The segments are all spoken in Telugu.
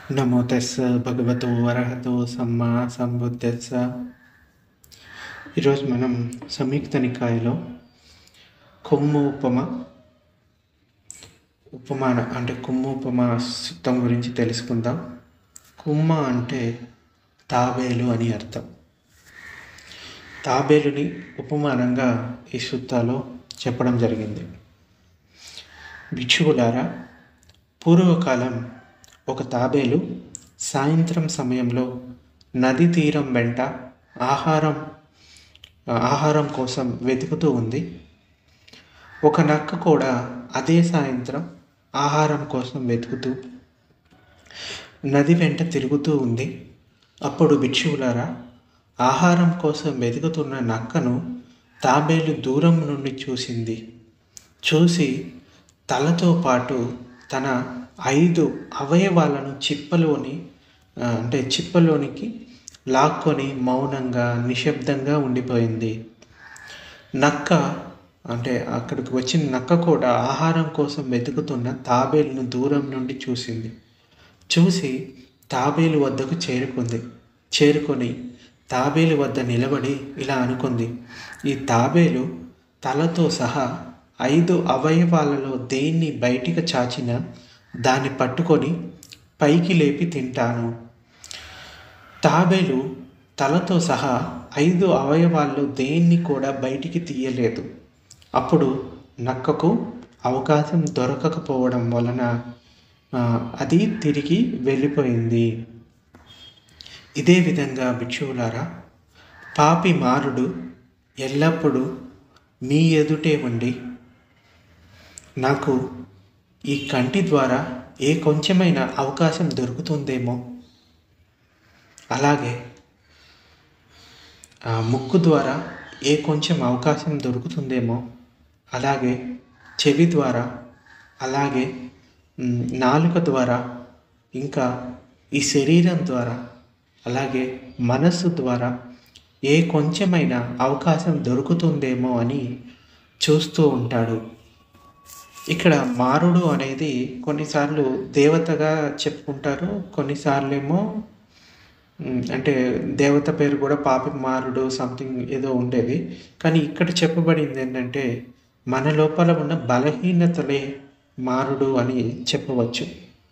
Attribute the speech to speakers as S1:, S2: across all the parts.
S1: నమో తెస్స భగవతో అర్హతో సమ్మా సంబుద్ధస్స ఈరోజు మనం సంయుక్త నికాయలో కొమ్ము ఉపమ ఉపమాన అంటే కొమ్ము ఉపమ సుత్తం గురించి తెలుసుకుందాం కుమ్మ అంటే తాబేలు అని అర్థం తాబేలుని ఉపమానంగా ఈ సుత్తాలో చెప్పడం జరిగింది భిక్షువులారా పూర్వకాలం ఒక తాబేలు సాయంత్రం సమయంలో నది తీరం వెంట ఆహారం ఆహారం కోసం వెతుకుతూ ఉంది ఒక నక్క కూడా అదే సాయంత్రం ఆహారం కోసం వెతుకుతూ నది వెంట తిరుగుతూ ఉంది అప్పుడు భిక్షువులారా ఆహారం కోసం వెతుకుతున్న నక్కను తాబేలు దూరం నుండి చూసింది చూసి తలతో పాటు తన ఐదు అవయవాలను చిప్పలోని ఆ, అంటే చిప్పలోనికి లాక్కొని మౌనంగా నిశ్శబ్దంగా ఉండిపోయింది నక్క అంటే అక్కడికి వచ్చిన నక్క కూడా ఆహారం కోసం వెతుకుతున్న తాబేలును దూరం నుండి చూసింది చూసి తాబేలు వద్దకు చేరుకుంది చేరుకొని తాబేలు వద్ద నిలబడి ఇలా అనుకుంది ఈ తాబేలు తలతో సహా ఐదు అవయవాలలో దేన్ని బయటికి చాచిన దాన్ని పట్టుకొని పైకి లేపి తింటాను తాబేలు తలతో సహా ఐదు అవయవాల్లో దేన్ని కూడా బయటికి తీయలేదు అప్పుడు నక్కకు అవకాశం దొరకకపోవడం వలన ఆ, అది తిరిగి వెళ్ళిపోయింది ఇదే విధంగా భిక్షువులారా పాపి మారుడు ఎల్లప్పుడూ మీ ఎదుటే ఉండి నాకు ఈ కంటి ద్వారా ఏ కొంచెమైన అవకాశం దొరుకుతుందేమో అలాగే ఆ ముక్కు ద్వారా ఏ కొంచెం అవకాశం దొరుకుతుందేమో అలాగే చెవి ద్వారా అలాగే మ్, నాలుక ద్వారా ఇంకా ఈ శరీరం ద్వారా అలాగే మనస్సు ద్వారా ఏ కొంచెమైనా అవకాశం దొరుకుతుందేమో అని చూస్తూ ఉంటాడు ఇక్కడ మారుడు అనేది కొన్నిసార్లు దేవతగా చెప్పుకుంటారు కొన్నిసార్లు ఏమో మ్, అంటే దేవత పేరు కూడా పాపి మారుడు సంథింగ్ ఏదో ఉండేది కానీ ఇక్కడ చెప్పబడింది ఏంటంటే మన లోపల ఉన్న బలహీనతలే మారుడు అని చెప్పవచ్చు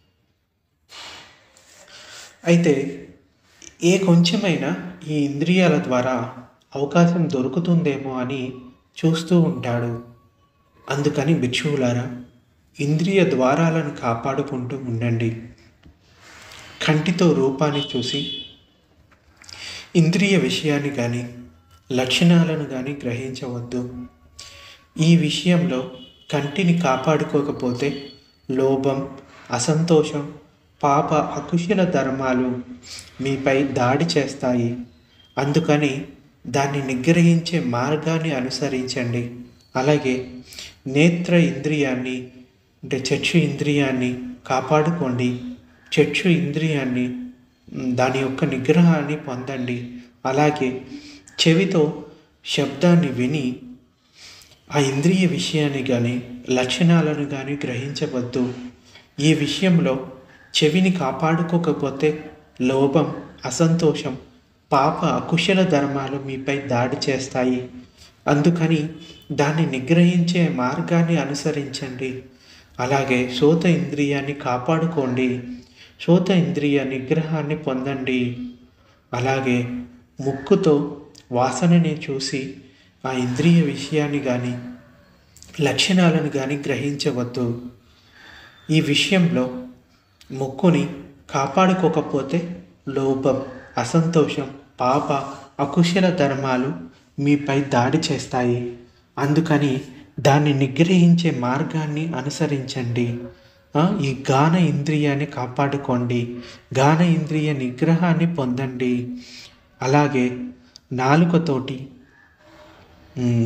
S1: అయితే ఏ కొంచెమైనా ఈ ఇంద్రియాల ద్వారా అవకాశం దొరుకుతుందేమో అని చూస్తూ ఉంటాడు అందుకని భిక్షువులారా ఇంద్రియ ద్వారాలను కాపాడుకుంటూ ఉండండి కంటితో రూపాన్ని చూసి ఇంద్రియ విషయాన్ని కానీ లక్షణాలను కానీ గ్రహించవద్దు ఈ విషయంలో కంటిని కాపాడుకోకపోతే లోభం అసంతోషం పాప అకుశల ధర్మాలు మీపై దాడి చేస్తాయి అందుకని దాన్ని నిగ్రహించే మార్గాన్ని అనుసరించండి అలాగే నేత్ర ఇంద్రియాన్ని అంటే చక్షు ఇంద్రియాన్ని కాపాడుకోండి చక్షు ఇంద్రియాన్ని మ్, దాని యొక్క నిగ్రహాన్ని పొందండి అలాగే చెవితో శబ్దాన్ని విని ఆ ఇంద్రియ విషయాన్ని కానీ లక్షణాలను కానీ గ్రహించవద్దు ఈ విషయంలో చెవిని కాపాడుకోకపోతే లోభం అసంతోషం పాప అకుశల ధర్మాలు మీపై దాడి చేస్తాయి అందుకని దాన్ని నిగ్రహించే మార్గాన్ని అనుసరించండి అలాగే సోత ఇంద్రియాన్ని కాపాడుకోండి సోత ఇంద్రియ నిగ్రహాన్ని పొందండి అలాగే ముక్కుతో వాసనని చూసి ఆ ఇంద్రియ విషయాన్ని కానీ లక్షణాలను కానీ గ్రహించవద్దు ఈ విషయంలో ముక్కుని కాపాడుకోకపోతే లోభం అసంతోషం పాప అకుశల ధర్మాలు మీపై దాడి చేస్తాయి అందుకని దాన్ని నిగ్రహించే మార్గాన్ని అనుసరించండి ఆ, ఈ గాన ఇంద్రియాన్ని కాపాడుకోండి గాన ఇంద్రియ నిగ్రహాన్ని పొందండి అలాగే నాలుకతోటి మ్,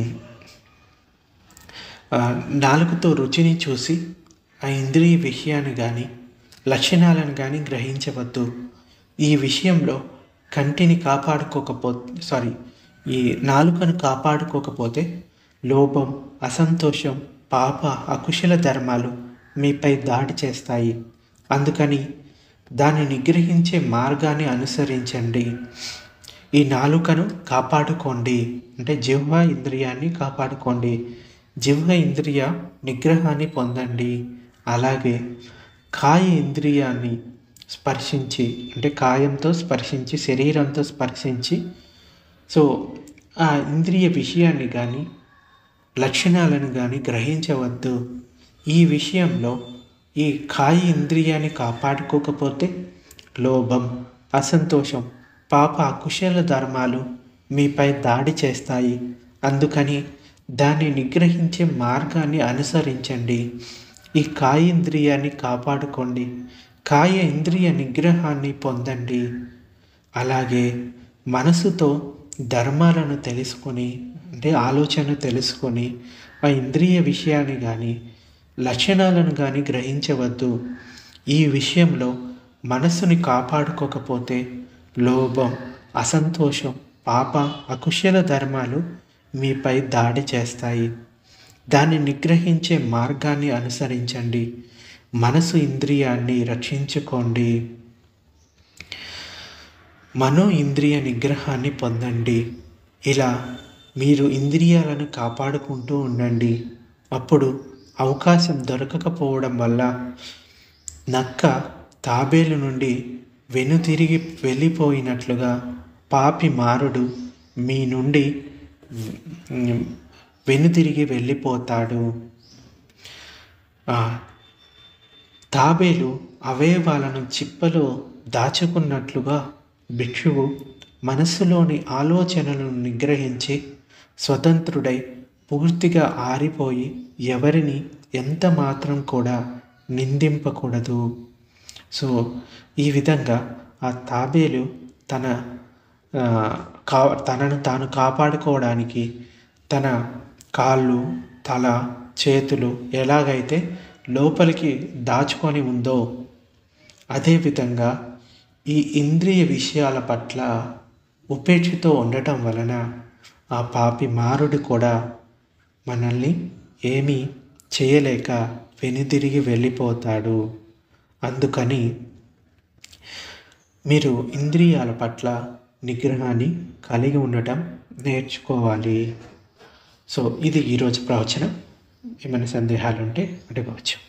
S1: ఆ, నాలుకతో రుచిని చూసి ఆ ఇంద్రియ విషయాన్ని కానీ లక్షణాలను కానీ గ్రహించవద్దు ఈ విషయంలో కంటిని కాపాడుకోకపోతే సారీ ఈ నాలుకను కాపాడుకోకపోతే లోభం అసంతోషం పాప అకుశల ధర్మాలు మీపై దాడి చేస్తాయి అందుకని దాన్ని నిగ్రహించే మార్గాన్ని అనుసరించండి ఈ నాలుకను కాపాడుకోండి అంటే జిహ్వ ఇంద్రియాన్ని కాపాడుకోండి జిహ్వ ఇంద్రియ నిగ్రహాన్ని పొందండి అలాగే కాయ ఇంద్రియాన్ని స్పర్శించి అంటే కాయంతో స్పర్శించి శరీరంతో స్పర్శించి సో ఆ ఇంద్రియ విషయాన్ని కానీ లక్షణాలను కానీ గ్రహించవద్దు ఈ విషయంలో ఈ కాయ ఇంద్రియాన్ని కాపాడుకోకపోతే లోభం అసంతోషం పాప అకుశల ధర్మాలు మీపై దాడి చేస్తాయి అందుకని దాన్ని నిగ్రహించే మార్గాన్ని అనుసరించండి ఈ కాయ ఇంద్రియాన్ని కాపాడుకోండి కాయ ఇంద్రియ నిగ్రహాన్ని పొందండి అలాగే మనసుతో ధర్మాలను తెలుసుకొని అంటే ఆలోచన తెలుసుకొని ఆ ఇంద్రియ విషయాన్ని కానీ లక్షణాలను కానీ గ్రహించవద్దు ఈ విషయంలో మనస్సుని కాపాడుకోకపోతే లోభం అసంతోషం పాప అకుశల ధర్మాలు మీపై దాడి చేస్తాయి దాన్ని నిగ్రహించే మార్గాన్ని అనుసరించండి మనసు ఇంద్రియాన్ని రక్షించుకోండి మనో ఇంద్రియ నిగ్రహాన్ని పొందండి ఇలా మీరు ఇంద్రియాలను కాపాడుకుంటూ ఉండండి అప్పుడు అవకాశం దొరకకపోవడం వల్ల నక్క తాబేలు నుండి వెనుతిరిగి వెళ్ళిపోయినట్లుగా పాపి మారుడు మీ నుండి వెనుతిరిగి వెళ్ళిపోతాడు తాబేలు అవయవాలను చిప్పలో దాచుకున్నట్లుగా భిక్షువు మనస్సులోని ఆలోచనలను నిగ్రహించి స్వతంత్రుడై పూర్తిగా ఆరిపోయి ఎవరిని ఎంత మాత్రం కూడా నిందింపకూడదు సో ఈ విధంగా ఆ తాబేలు తన కా తనను తాను కాపాడుకోవడానికి తన కాళ్ళు తల చేతులు ఎలాగైతే లోపలికి దాచుకొని ఉందో అదేవిధంగా ఈ ఇంద్రియ విషయాల పట్ల ఉపేక్షతో ఉండటం వలన ఆ పాపి మారుడు కూడా మనల్ని ఏమీ చేయలేక వెనుదిరిగి వెళ్ళిపోతాడు అందుకని మీరు ఇంద్రియాల పట్ల నిగ్రహాన్ని కలిగి ఉండటం నేర్చుకోవాలి సో ఇది ఈరోజు ప్రవచనం ఏమైనా సందేహాలు ఉంటే అడగవచ్చు